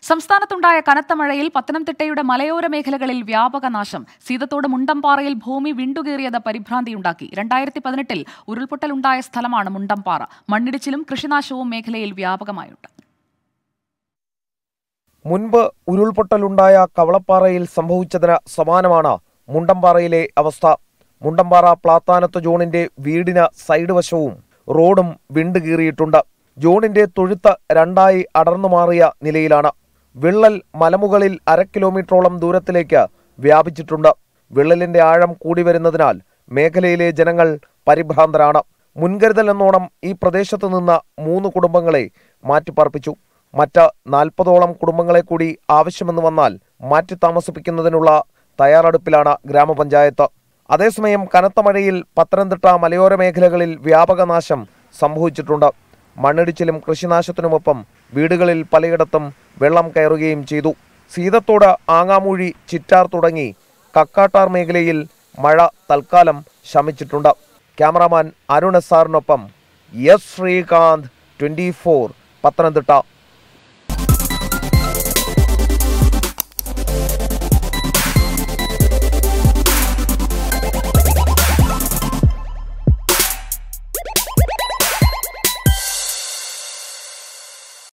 സംസ്ഥാനത്തുണ്ടായ കനത്ത മഴയിൽ പത്തനംതിട്ടയുടെ മലയോര മേഖലകളിൽ വ്യാപക നാശം സീതത്തോട് മുണ്ടംപാറയിൽ ഭൂമി വിണ്ടുകീറിയത് പരിഭ്രാന്തിയുണ്ടാക്കി രണ്ടായിരത്തി പതിനെട്ടിൽ ഉരുൾപൊട്ടലുണ്ടായ സ്ഥലമാണ് മുണ്ടംപാറ മണ്ണിടിച്ചിലും കൃഷിനാശവും മേഖലയിൽ വ്യാപകമായുണ്ട് മുൻപ് ഉരുൾപൊട്ടലുണ്ടായ കവളപ്പാറയിൽ സംഭവിച്ചതിന് സമാനമാണ് മുണ്ടംപാറയിലെ അവസ്ഥ മുണ്ടംപാറ പ്ലാത്താനത്ത് ജോണിന്റെ വീടിന് സൈഡ് വശവും റോഡും വിണ്ടുകീറിയിട്ടുണ്ട് ജോണിന്റെ തൊഴുത്ത് രണ്ടായി അടർന്നു മാറിയ നിലയിലാണ് വിള്ളൽ മലമുകളിൽ അര കിലോമീറ്ററോളം ദൂരത്തിലേക്ക് വ്യാപിച്ചിട്ടുണ്ട് വിള്ളലിന്റെ ആഴം കൂടി വരുന്നതിനാൽ മേഖലയിലെ ജനങ്ങൾ പരിഭ്രാന്തരാണ് മുൻകരുതൽ എന്നോണം ഈ പ്രദേശത്ത് നിന്ന് മൂന്ന് കുടുംബങ്ങളെ മാറ്റിപ്പാർപ്പിച്ചു മറ്റ് നാൽപ്പതോളം കുടുംബങ്ങളെ കൂടി ആവശ്യമെന്ന് വന്നാൽ മാറ്റി താമസിപ്പിക്കുന്നതിനുള്ള തയ്യാറെടുപ്പിലാണ് ഗ്രാമപഞ്ചായത്ത് അതേസമയം കനത്ത മഴയിൽ പത്തനംതിട്ട മലയോര മേഖലകളിൽ വ്യാപക നാശം സംഭവിച്ചിട്ടുണ്ട് മണ്ണിടിച്ചിലും കൃഷിനാശത്തിനുമൊപ്പം വീടുകളിൽ പലയിടത്തും വെള്ളം കയറുകയും ചെയ്തു സീതത്തോട് ആങ്ങാമൂഴി ചിറ്റാർ തുടങ്ങി കക്കാട്ടാർ മേഖലയിൽ മഴ തൽക്കാലം ശമിച്ചിട്ടുണ്ട് ക്യാമറാമാൻ അരുൺ എസ് ആറിനൊപ്പം എസ് ശ്രീകാന്ത് ട്വന്റി പത്തനംതിട്ട